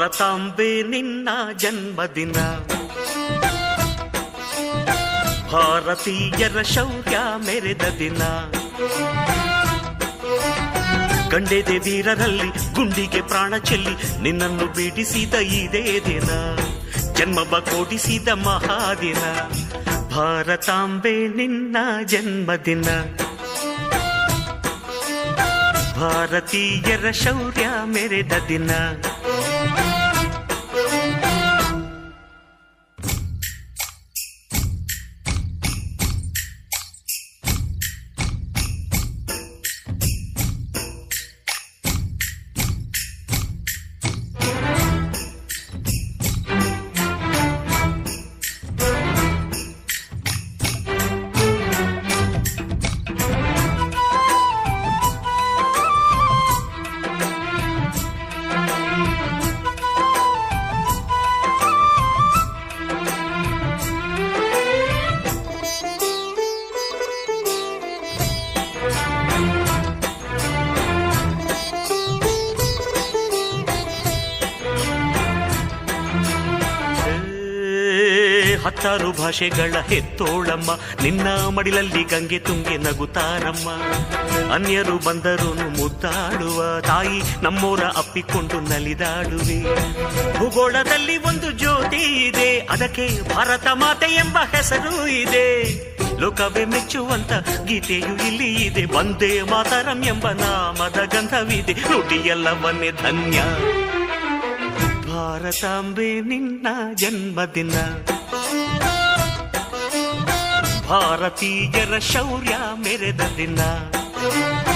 ಭಾರತಾಂಬೆ ನಿನ್ನ ಜನ್ಮದಿನ ಭಾರತೀಯರ ಶೌರ್ಯ ಮೆರೆದ ದಿನ ಗಂಡೆದೆ ವೀರರಲ್ಲಿ ಗುಂಡಿಗೆ ಪ್ರಾಣ ಚೆಲ್ಲಿ ನಿನ್ನನ್ನು ಬಿಡಿಸಿದ ಇದೇ ದಿನ ಜನ್ಮವ ಕೊಡಿಸಿದ ಮಹಾದಿನ ಭಾರತಾಂಬೆ ನಿನ್ನ ಜನ್ಮದಿನ ಭಾರತೀಯರ ಶೌರ್ಯ ಮೆರೆದ ದಿನ ಏ, ಹತ್ತಾರು ಭಾಷೆಗಳ ಹೆತ್ತೋಳಮ್ಮ ನಿನ್ನ ಮಡಿಲಲ್ಲಿ ಗಂಗೆ ತುಂಗೆ ನಗುತ್ತಾರಮ್ಮ ಅನ್ಯರು ಬಂದರು ಮುದ್ದಾಡುವ ತಾಯಿ ನಮ್ಮೋರ ಅಪ್ಪಿಕೊಂಡು ನಲಿದಾಡುವೆ ಭೂಗೋಳದಲ್ಲಿ ಒಂದು ಜ್ಯೋತಿ ಇದೆ ಅದಕ್ಕೆ ಭಾರತ ಮಾತೆ ಎಂಬ ಹೆಸರು ಇದೆ ಲೋಕವೇ ಮೆಚ್ಚುವಂತ ಗೀತೆಯು ಇಲ್ಲಿ ಇದೆ ಒಂದೇ ಮಾತರಂ ಎಂಬ ನಾಮದ ಗಂಧವಿದೆ ನುಡಿಯೆಲ್ಲವನ್ನೇ ಧನ್ಯ ಭಾರತಾಂಬೆ ನಿನ್ನ ಜನ್ಮದಿನ ಭಾರತೀಯರ ಶೌರ್ಯ ಮೆರೆದ ದಿನ